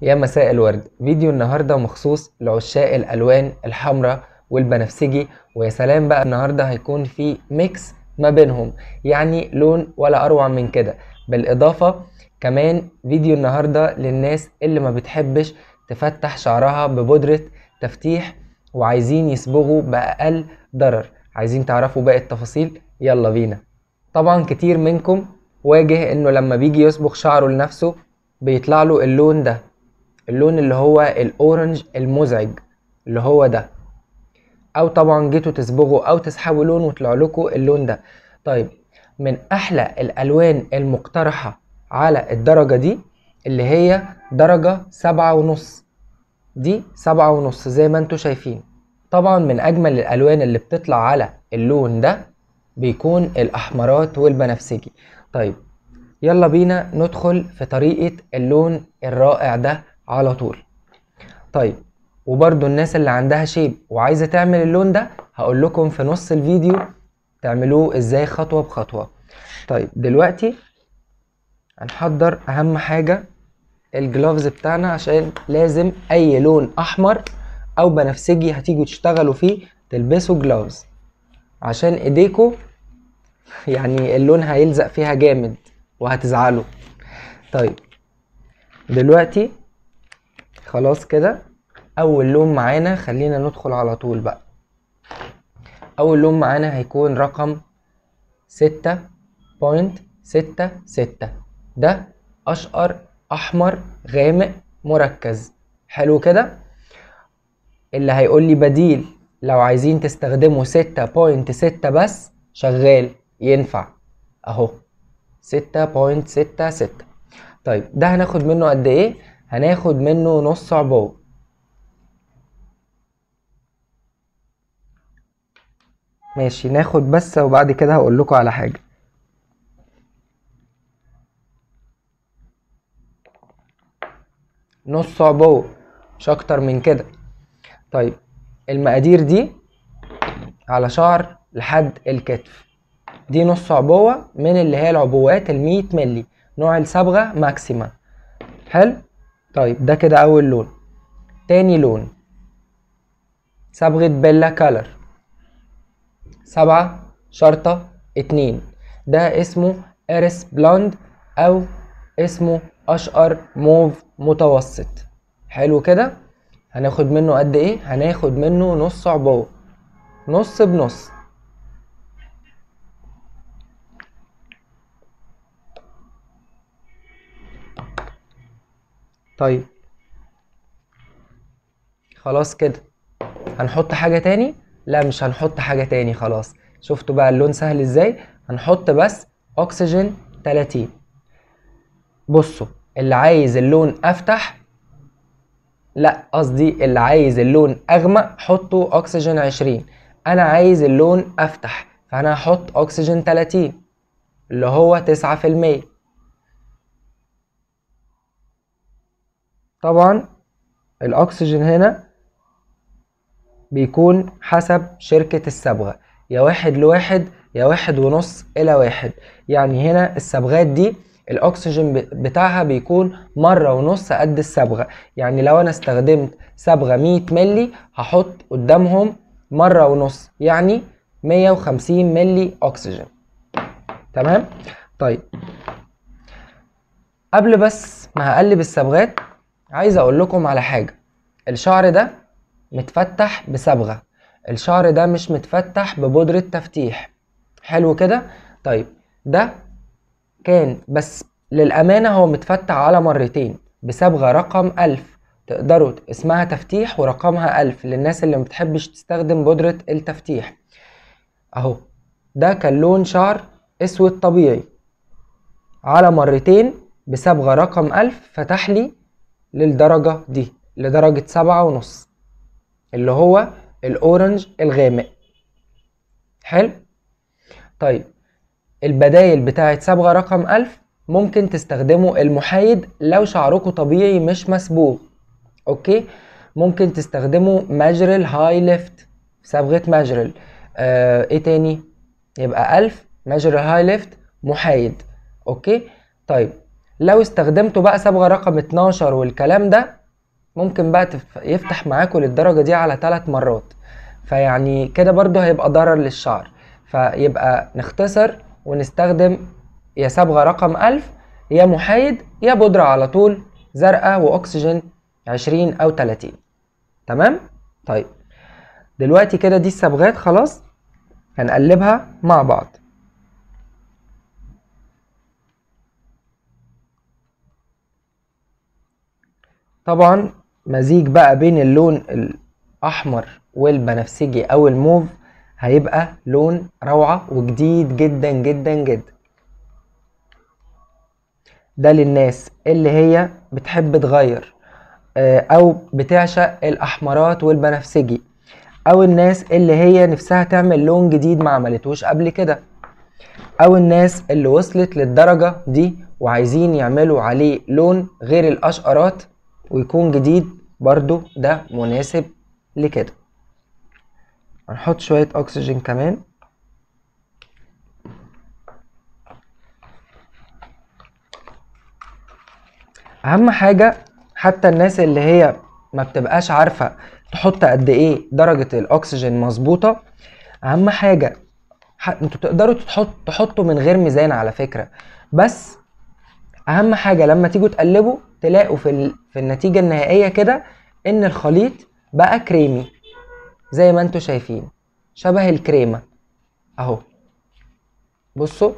يا مساء الورد فيديو النهاردة مخصوص لعشاق الألوان الحمراء والبنفسجي ويا سلام بقى النهاردة هيكون في ميكس ما بينهم يعني لون ولا أروع من كده بالإضافة كمان فيديو النهاردة للناس اللي ما بتحبش تفتح شعرها ببودرة تفتيح وعايزين يصبغوا بأقل ضرر عايزين تعرفوا باقي التفاصيل يلا بينا طبعا كتير منكم واجه انه لما بيجي يصبغ شعره لنفسه بيطلع له اللون ده اللون اللي هو الاورنج المزعج اللي هو ده او طبعا جيتوا تصبغوا او تسحبوا لون وطلع لكم اللون ده طيب من احلى الالوان المقترحة على الدرجة دي اللي هي درجة سبعة ونص دي سبعة ونص زي ما انتوا شايفين طبعا من اجمل الالوان اللي بتطلع على اللون ده بيكون الاحمرات والبنفسجي طيب يلا بينا ندخل في طريقة اللون الرائع ده على طول طيب وبرضو الناس اللي عندها شيب وعايزة تعمل اللون ده هقول لكم في نص الفيديو تعملوه ازاي خطوة بخطوة طيب دلوقتي هنحضر اهم حاجة الجلوفز بتاعنا عشان لازم اي لون احمر او بنفسجي هتيجوا تشتغلوا فيه تلبسوا جلوفز عشان ايديكوا يعني اللون هيلزق فيها جامد وهتزعلوا طيب دلوقتي خلاص كده اول لون معانا خلينا ندخل على طول بقى اول لون معانا هيكون رقم ستة بوينت ستة ستة ده اشقر احمر غامق مركز حلو كده اللي هيقول لي بديل لو عايزين تستخدموا ستة بوينت ستة بس شغال ينفع اهو ستة بوينت ستة ستة طيب ده هناخد منه قد ايه هناخد منه نص عبوة ماشي ناخد بس وبعد كده هقول لكم على حاجة نص عبوة مش اكتر من كده طيب المقادير دي على شعر لحد الكتف دي نص عبوة من اللي هي العبوات المية ملي نوع الصبغة ماكسيما حلو طيب ده كده اول لون تاني لون صبغة بيلا كالر سبعة شرطة اتنين ده اسمه ارس بلوند او اسمه اشقر موف متوسط حلو كده هناخد منه قد ايه هناخد منه نص عبوة نص بنص طيب خلاص كده هنحط حاجة تاني لا مش هنحط حاجة تاني خلاص شفتوا بقى اللون سهل ازاي هنحط بس اكسجين 30 بصوا اللي عايز اللون افتح لا قصدي اللي عايز اللون اغمق حطوا اكسجين 20 انا عايز اللون افتح فانا هحط اكسجين 30 اللي هو 9% طبعا الاكسجين هنا بيكون حسب شركة الصبغة يا واحد لواحد يا واحد ونص الى واحد يعني هنا الصبغات دي الاكسجين بتاعها بيكون مرة ونص قد الصبغة يعني لو انا استخدمت صبغة 100 ملي هحط قدامهم مرة ونص يعني 150 ملي اكسجين تمام طيب قبل بس ما هقلب الصبغات عايز اقول لكم على حاجة الشعر ده متفتح بصبغة الشعر ده مش متفتح ببودرة تفتيح حلو كده طيب ده كان بس للأمانة هو متفتح على مرتين بصبغة رقم ألف تقدروا اسمها تفتيح ورقمها ألف للناس اللي مبتحبش تستخدم بودرة التفتيح اهو ده كان لون شعر اسود طبيعي على مرتين بصبغة رقم ألف فتح لي للدرجة دي لدرجة سبعة ونص اللي هو الأورنج الغامق حلو طيب البدايل بتاعت صبغة رقم ألف ممكن تستخدموا المحايد لو شعركم طبيعي مش مسبوغ اوكي ممكن تستخدموا ماجرل هاي ليفت صبغة ماجرل آه ايه تاني يبقى ألف ماجرل هاي ليفت محايد اوكي طيب لو استخدمتوا بقى صبغة رقم 12 والكلام ده ممكن بقى تف- يفتح معاكوا للدرجة دي على ثلاث مرات فيعني كده برضو هيبقى ضرر للشعر فيبقى نختصر ونستخدم يا صبغة رقم 1000 يا محايد يا بودرة على طول زرقاء وأكسجين 20 أو 30 تمام؟ طيب دلوقتي كده دي الصبغات خلاص هنقلبها مع بعض طبعا مزيج بقى بين اللون الأحمر والبنفسجي أو الموف هيبقى لون روعة وجديد جدا جدا جدا ده للناس اللي هي بتحب تغير آه، أو بتعشق الأحمرات والبنفسجي أو الناس اللي هي نفسها تعمل لون جديد ما عملتوش قبل كده أو الناس اللي وصلت للدرجة دي وعايزين يعملوا عليه لون غير الأشقرات ويكون جديد برضو ده مناسب لكده هنحط شوية أكسجين كمان أهم حاجة حتى الناس اللي هي ما بتبقاش عارفة تحط قد إيه درجة الأكسجين مظبوطة أهم حاجة ح... انتوا تقدروا تحط تحطوا من غير ميزان على فكرة بس اهم حاجه لما تيجوا تقلبوا تلاقوا في ال... في النتيجه النهائيه كده ان الخليط بقى كريمي زي ما انتوا شايفين شبه الكريمه اهو بصوا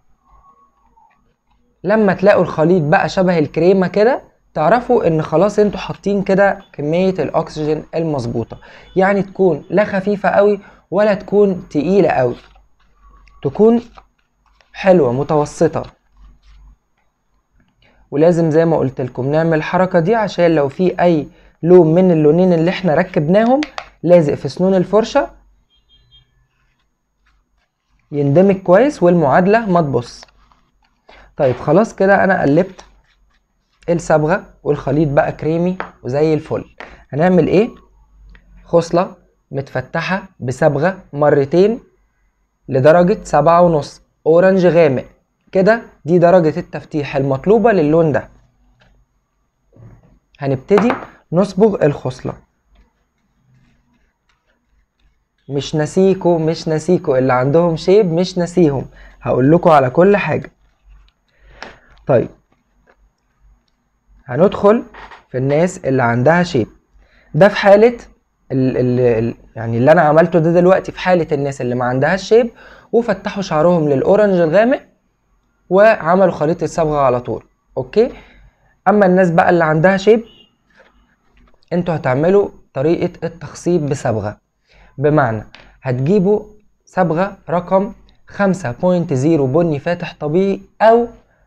لما تلاقوا الخليط بقى شبه الكريمه كده تعرفوا ان خلاص انتوا حاطين كده كميه الاكسجين المظبوطه يعني تكون لا خفيفه قوي ولا تكون تقيله قوي تكون حلوه متوسطه ولازم زي ما قلت لكم نعمل الحركه دي عشان لو في اي لون من اللونين اللي احنا ركبناهم لازق في سنون الفرشه يندمج كويس والمعادله ما تبص طيب خلاص كده انا قلبت الصبغه والخليط بقى كريمي وزي الفل هنعمل ايه خصله متفتحه بصبغه مرتين لدرجه سبعة ونص اورنج غامق كده دي درجة التفتيح المطلوبة للون ده هنبتدي نصبغ الخصلة مش ناسيكو مش ناسيكو اللي عندهم شيب مش ناسيهم هقول لكم على كل حاجة طيب هندخل في الناس اللي عندها شيب ده في حالة ال ال ال يعني اللي انا عملته ده دلوقتي في حالة الناس اللي ما عندهاش شيب وفتحوا شعرهم للاورنج الغامق وعملوا خليط الصبغه على طول اوكي اما الناس بقى اللي عندها شيب انتوا هتعملوا طريقه التخصيب بصبغه بمعنى هتجيبوا صبغه رقم 5.0 بني فاتح طبيعي او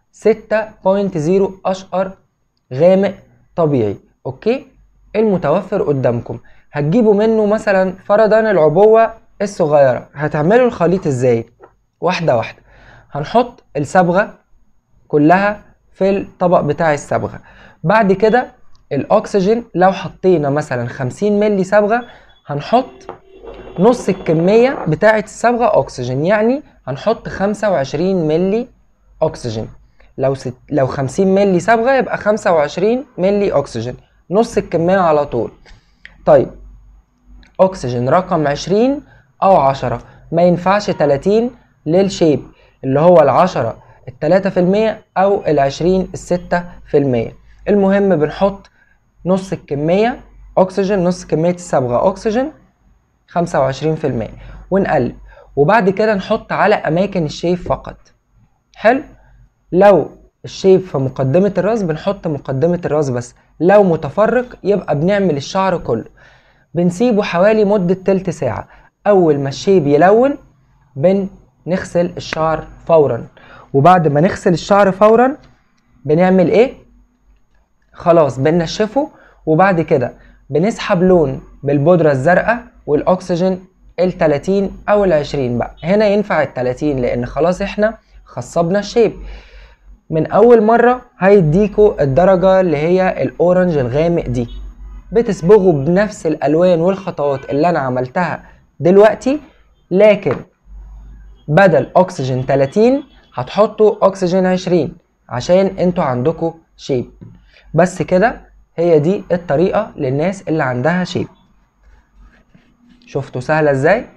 6.0 اشقر غامق طبيعي اوكي المتوفر قدامكم هتجيبوا منه مثلا فرضا العبوه الصغيره هتعملوا الخليط ازاي واحده واحده هنحط الصبغه كلها في الطبق بتاع الصبغه بعد كده الاكسجين لو حطينا مثلا 50 ملي صبغه هنحط نص الكميه بتاعه الصبغه اكسجين يعني هنحط 25 ملي اكسجين لو ست... لو 50 ملي صبغه يبقى 25 ملي اكسجين نص الكميه على طول طيب اكسجين رقم 20 او 10 ما ينفعش 30 للشيب اللي هو العشرة التلاتة في المية أو العشرين الستة في المية المهم بنحط نص الكمية أكسجين نص كمية الصبغة أكسجين خمسة وعشرين في المية ونقلب وبعد كده نحط على أماكن الشيب فقط حلو لو الشيب في مقدمة الراس بنحط مقدمة الراس بس لو متفرق يبقى بنعمل الشعر كله بنسيبه حوالي مدة تلت ساعة أول ما الشيب يلون بن نغسل الشعر فورا وبعد ما نغسل الشعر فورا بنعمل ايه خلاص بننشفه وبعد كده بنسحب لون بالبودرة الزرقاء والاكسجين ال 30 او ال 20 بقى هنا ينفع ال 30 لان خلاص احنا خصبنا الشيب من اول مرة هيديكوا الدرجة اللي هي الاورنج الغامق دي بتصبغوا بنفس الالوان والخطوات اللي انا عملتها دلوقتي لكن بدل اكسجين 30 هتحطوا اكسجين 20 عشان انتوا عندكم شيب بس كده هي دي الطريقة للناس اللي عندها شيب شفتوا سهلة ازاي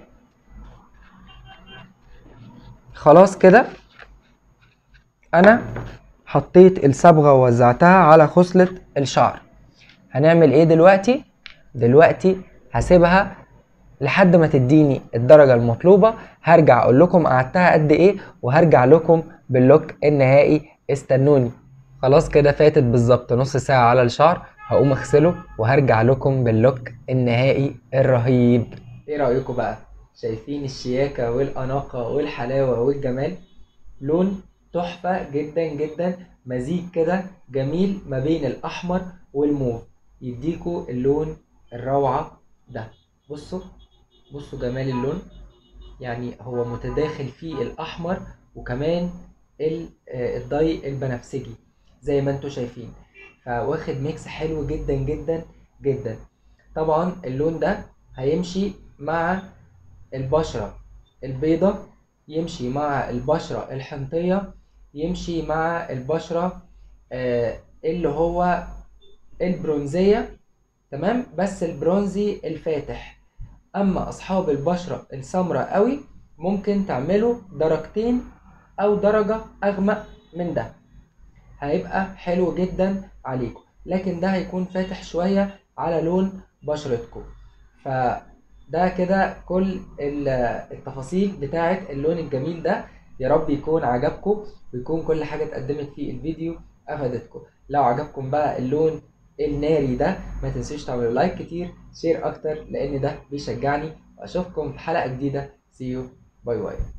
خلاص كده انا حطيت الصبغة ووزعتها على خصلة الشعر هنعمل ايه دلوقتي دلوقتي هسيبها لحد ما تديني الدرجة المطلوبة هرجع اقول لكم قعدتها قد ايه وهرجع لكم باللوك النهائي استنوني خلاص كده فاتت بالظبط نص ساعة على الشعر هقوم اغسله وهرجع لكم باللوك النهائي الرهيب ايه رأيكم بقى شايفين الشياكة والأناقة والحلاوة والجمال لون تحفة جدا جدا مزيج كده جميل ما بين الأحمر والموف يديكوا اللون الروعة ده بصوا بصوا جمال اللون يعني هو متداخل فيه الأحمر وكمان ال- آه، الضي البنفسجي زي ما انتوا شايفين فواخد ميكس حلو جدا جدا جدا طبعا اللون ده هيمشي مع البشرة البيضة يمشي مع البشرة الحنطية يمشي مع البشرة آه، اللي هو البرونزية تمام بس البرونزي الفاتح اما اصحاب البشرة السمراء قوي ممكن تعملوا درجتين او درجة اغمق من ده هيبقى حلو جدا عليكم لكن ده هيكون فاتح شوية على لون بشرتكم فده كده كل ال- التفاصيل بتاعة اللون الجميل ده يا رب يكون عجبكم ويكون كل حاجة اتقدمت في الفيديو افادتكم لو عجبكم بقى اللون الناري ده ما تنسوش تعملوا لايك كتير شير اكتر لان ده بيشجعني واشوفكم في حلقة جديدة see you باي باي